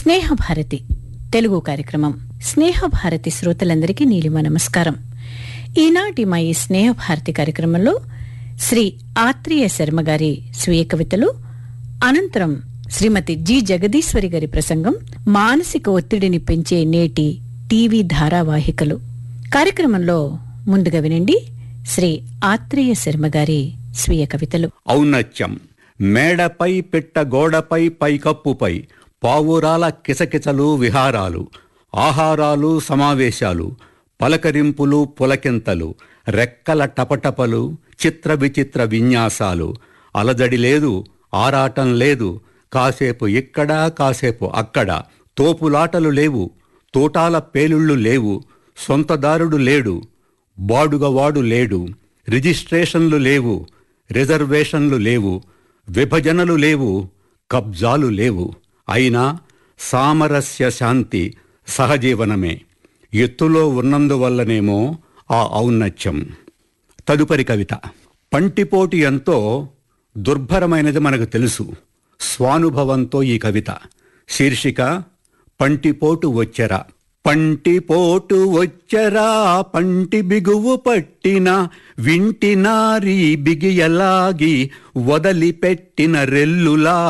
స్నేహభారతి తెలుగు కార్యక్రమం స్నేహభారతి శ్రోతలందరికీ నీలిమ నమస్కారం ఈనాటి మా ఈ స్నేహభారతి కార్యక్రమంలో శ్రీ ఆత్రేయ శర్మ గారి స్వీయ కవితలు అనంతరం శ్రీమతి జి జగదీశ్వరి గారి ప్రసంగం మానసిక ఒత్తిడిని పెంచే నేటి టీవీ ధారావాహికలు కార్యక్రమంలో ముందుగా వినండి శ్రీ ఆత్రేయ శర్మ గారి స్వీయ కవితలు ఔన్నత్యం మేడపై పిట్ట గోడపై పైకప్పుపై పావురాల కిసకిసలు విహారాలు ఆహారాలు సమావేశాలు పలకరింపులు పులకింతలు రెక్కల టపటపలు చిత్ర విచిత్ర విన్యాసాలు అలజడి లేదు ఆరాటం లేదు కాసేపు ఇక్కడ కాసేపు అక్కడ తోపులాటలు లేవు తోటాల పేలుళ్ళు లేవు సొంతదారుడు లేడు బాడుగవాడు లేడు రిజిస్ట్రేషన్లు లేవు రిజర్వేషన్లు లేవు విభజనలు లేవు కబ్జాలు లేవు అయినా సామరస్య శాంతి సహజీవనమే ఎత్తులో ఉన్నందువల్లనేమో ఆ ఔన్నత్యం తదుపరి కవిత పంటిపోటు ఎంతో దుర్భరమైనది మనకు తెలుసు స్వానుభవంతో ఈ కవిత శీర్షిక పంటిపోటు వచ్చెరా పంటిపోటు వచ్చరా పంటి బిగువు పట్టిన వింటి నారీ బిగియలాగి వదిలిపెట్టిన రెల్లులా